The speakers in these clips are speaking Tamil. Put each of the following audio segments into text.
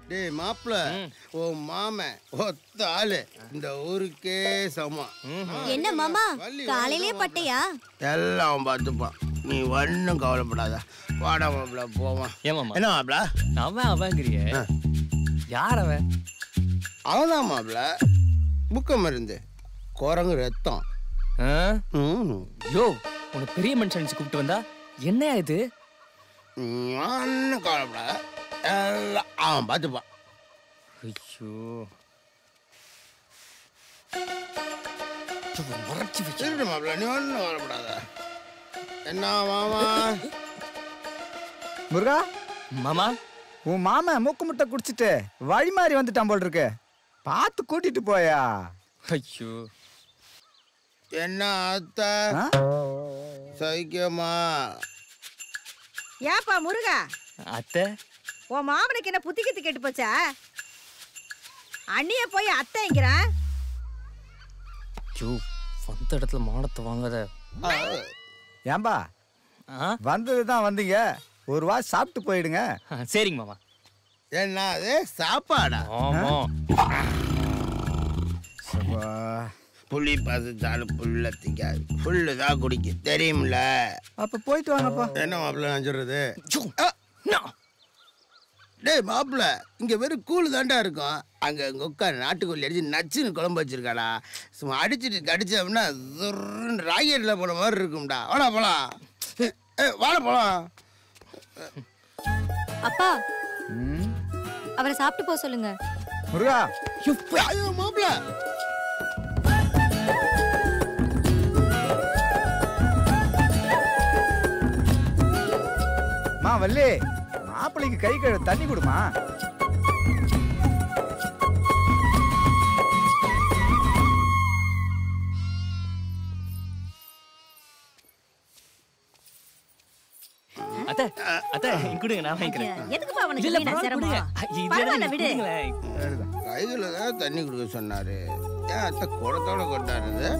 டேய் மாப்பிள ஓ மாமன் ஒத்த ஆளு இந்த ஊருக்கே சமம் என்ன மாமா வள்ளி, காலையிலே பட்டையா எல்லாம் அவன் பார்த்துப்பான் நீ ஒன்றும் கவலைப்படாத வாடா மாப்பிள போவான் ஏமாமா என்ன மாப்பிள அவன் அவங்கிறிய யார் அவன் அவன்தான் மாப்பிள புக்கம் இருந்து குரங்கு ரத்தம் ஆ? ம் யோ உனக்கு பெரிய மனுஷன் நினைச்சு கூப்பிட்டு வந்தா என்ன இது ஒன்றும் கவலைப்படாத எல்லாம் அவன் பார்த்துப்பான் ஐயோ மறைச்சு வச்சு சரி மாப்பிள நீ ஒன்றும் கவலைப்படாத என்ன மாமா முருகா மாமா உன் மாமன் மூக்கு முட்டை குடிச்சிட்டு வழி மாறி வந்துட்டான் போல் இருக்கு பார்த்து கூட்டிட்டு போயா ஐயோ என்ன அத்தை ஆ? சைக்கியமா ஏப்பா முருகா அத்தை உன் மாமனுக்கு என்ன புத்தி கித்து கெட்டு போச்சா அண்ணிய போய் அத்தைங்கிறான் ஐயோ வந்த இடத்துல மானத்தை வாங்காத ஏம்பா ஆ வந்தது தான் வந்தீங்க ஒரு வா சாப்பிட்டு போயிடுங்க ஆ, சரிங்க மாமா என்ன அது சாப்பாடா ஆமா சப்பா. புளி பசுத்தாலும் புல்ல திங்காது புல்லு தான் குடிக்கும் தெரியும்ல அப்ப போயிட்டு வாங்கப்பா என்ன மாப்பிள்ள நான் சொல்றது ஐயோ, ஆ, நா. டேய் மாப்பிள்ள இங்க வெறும் கூழ் தாண்டா இருக்கும் அங்க எங்க உட்கா நாட்டுக்கோழி அடிச்சு நச்சுன்னு குழம்பு வச்சிருக்காடா சும்மா அடிச்சுட்டு கடிச்சோம்னா துர்ன்னு ராக்கெட்ல போன மாதிரி இருக்கும்டா வாடா போலாம் ஏ வாடா போலாம் அப்பா ம். அவரை சாப்பிட்டு போக சொல்லுங்க முருகா ஐயோ மாப்பிள்ள மா வள்ளி மாப்பிள்ளைக்கு கை கழு தண்ணி கொடுமா அத்தை அத்தை இங்க கொடுங்க நான் வாங்கிக்கிறேன் எதுக்குப்பா அவனுக்கு இல்ல வீணா பரவாயில்ல கொடுங்க சிரமம் இது பரவாயில்ல எனக்கு விடு கொடுங்களேன். கையில தான் தண்ணி கொடுக்க சொன்னாரு ஏன் அத்தை குடத்தோட கொண்டாடுது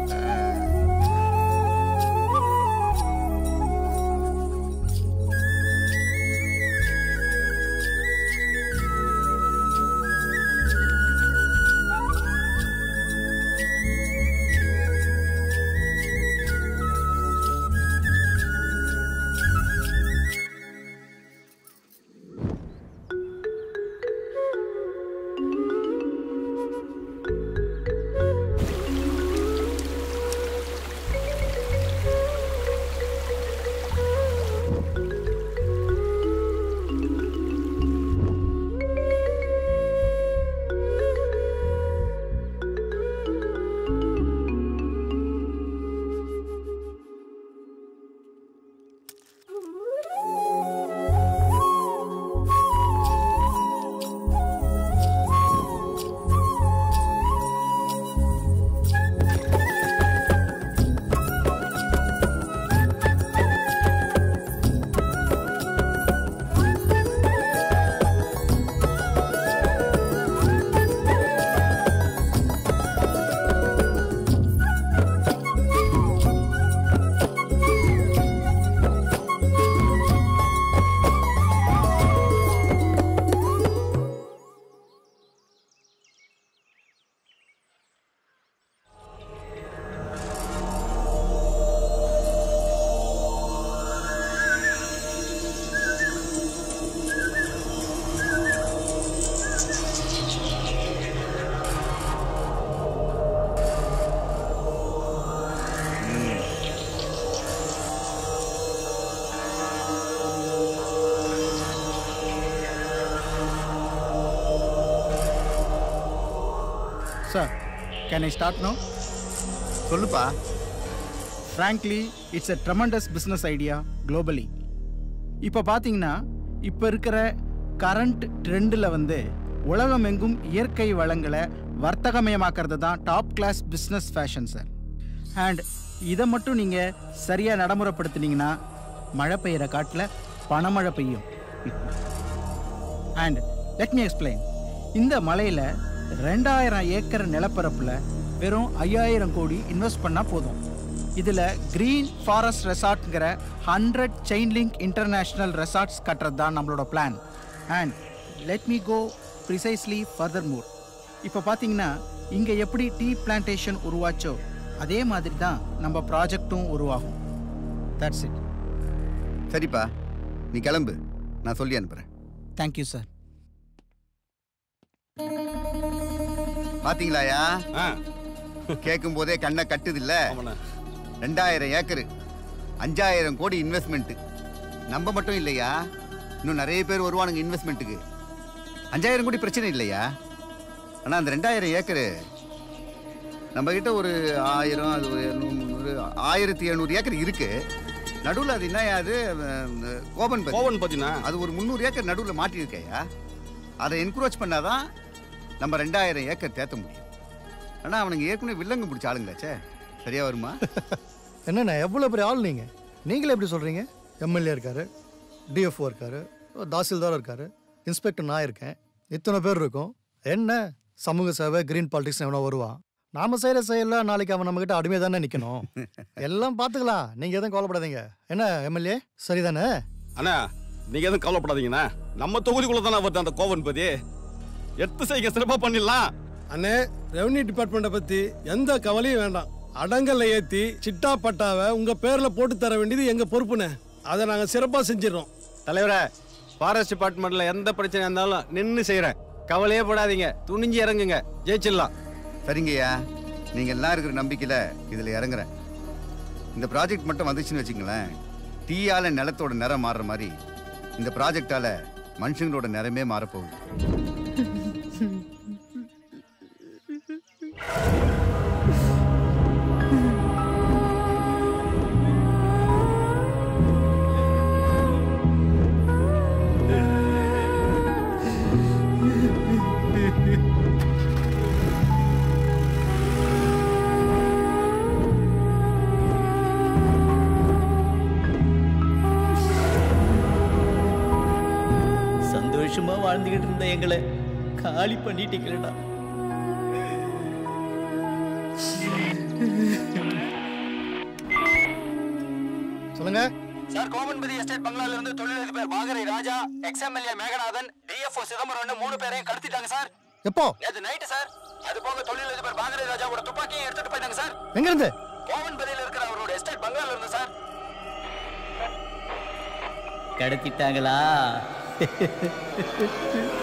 sir can I start no சொல்லுப்பா frankly it's a tremendous business idea globally இப்போ பார்த்தீங்கன்னா இப்போ இருக்கிற கரண்ட் ட்ரெண்டில் வந்து உலகமெங்கும் இயற்கை வளங்களை வர்த்தகமயமாக்கிறது தான் top class business fashion sir and இதை மட்டும் நீங்கள் சரியாக நடைமுறைப்படுத்துனீங்கன்னா மழை பெய்கிற காட்டில் பணமழை பெய்யும் அண்ட் லெட் மீ எக்ஸ்பிளைன் இந்த மலையில் ரெண்டாயிரம் ஏக்கர் நிலப்பரப்பில் வெறும் ஐயாயிரம் கோடி இன்வெஸ்ட் பண்ணால் போதும் இதில் க்ரீன் ஃபாரஸ்ட் ரெசார்ட்ங்கிற hundred chain link international resorts கட்டுறது தான் நம்மளோட plan and let me go precisely further more இப்போ பார்த்தீங்கன்னா இங்கே எப்படி டீ பிளான்டேஷன் உருவாச்சோ அதே மாதிரி தான் நம்ம ப்ராஜெக்ட்டும் உருவாகும் தட்ஸ் இட் சரிப்பா நீ கிளம்பு நான் சொல்லி அனுப்புகிறேன் தேங்க்யூ சார் பாத்தீங்களாயா ஆ கேட்கும் போதே கண்ணை கட்டுது இல்ல ஆமாண்ணா ரெண்டாயிரம் ஏக்கரு அஞ்சாயிரம் கோடி இன்வெஸ்ட்மெண்ட் நம்ம மட்டும் இல்லையா இன்னும் நிறைய பேர் வருவானுங்க இன்வெஸ்ட்மெண்ட்டுக்கு அஞ்சாயிரம் கோடி பிரச்சனை இல்லையா ஆனா அந்த ரெண்டாயிரம் ஏக்கரு நம்ம கிட்ட ஒரு ஆயிரம் அது ஒரு நூறு ஆயிரத்தி எழுநூறு ஏக்கர் இருக்கு நடுவில் அது என்ன அது அஹ், கோபன் பத்தி. கோவன் பார்த்தீங்கன்னா அது ஒரு முந்நூறு ஏக்கர் நடுவில் மாட்டியிருக்கையா அதை என்கரேஜ் பண்ணாதான் நம்ம ரெண்டாயிரம் ஏக்கர் தேத்த முடியும் ஆனால் அவனுங்க ஏற்கனவே வில்லங்க பிடிச்ச ஆளுங்களாச்சே சரியா வருமா என்னண்ணே எவ்வளோ பெரிய ஆள் நீங்கள் நீங்களே எப்படி சொல்கிறீங்க எம்எல்ஏ இருக்காரு டிஎஃப்ஓ இருக்காரு தாசில்தார் இருக்காரு இன்ஸ்பெக்டர் நான் இருக்கேன் இத்தனை பேர் இருக்கோம் என்ன சமூக சேவை கிரீன் பாலிடிக்ஸ் எவனோ வருவான் நாம செய்கிற செயல்ல நாளைக்கு அவன் நம்மகிட்ட அடிமை தானே நிற்கணும் எல்லாம் பார்த்துக்கலாம் நீங்கள் எதுவும் கவலைப்படாதீங்க என்ன எம்எல்ஏ சரிதானே அண்ணா நீங்க எதுவும் கவலைப்படாதீங்கண்ணா நம்ம தொகுதிக்குள்ள தானே வருது அந்த கோவன் பதி எடுத்து செய்ய சிறப்பா பண்ணிடலாம் அண்ணே ரெவன்யூ டிபார்ட்மெண்ட்டை பத்தி எந்த கவலையும் வேண்டாம் அடங்கல்ல ஏத்தி சிட்டா பட்டாவை உங்க பேர்ல போட்டு தர வேண்டியது எங்க பொறுப்புண்ணே அதை நாங்க சிறப்பா செஞ்சிடறோம் தலைவரே ஃபாரஸ்ட் டிபார்ட்மெண்ட்ல எந்த பிரச்சனை இருந்தாலும் நின்று செய்கிறேன் கவலையே படாதீங்க துணிஞ்சு இறங்குங்க ஜெயிச்சிடலாம் சரிங்கய்யா நீங்கள் எல்லாம் இருக்கிற நம்பிக்கையில் இதில் இறங்குறேன் இந்த ப்ராஜெக்ட் மட்டும் வந்துச்சுன்னு வச்சுங்களேன் டீயால நிலத்தோட நிறம் மாறுற மாதிரி இந்த ப்ராஜெக்டால மனுஷங்களோட நிறமே மாறப்போகுது சந்தோஷமா வாழ்ந்துகிட்டு இருந்த எங்களை காலி பண்ணிட்டீங்களா சொல்லுங்க சார் கோமன்பதி எஸ்டேட் பங்களால இருந்து தொழிலதிபர் பாகரை ராஜா எக்ஸ்எம்எல்ஏ மேகநாதன் டிஎஃப்ஓ சிதம்பரம் மூணு பேரையும் கடத்திட்டாங்க சார் எப்போ நேத்து நைட்டு சார் அது போக தொழிலதிபர் பாகரை ராஜாவோட துப்பாக்கியும் எடுத்துட்டு போயிட்டாங்க சார் எங்கேருந்து கோவன்பதியில் இருக்கிற அவரோட எஸ்டேட் பங்களால இருந்து சார் கடத்திட்டாங்களா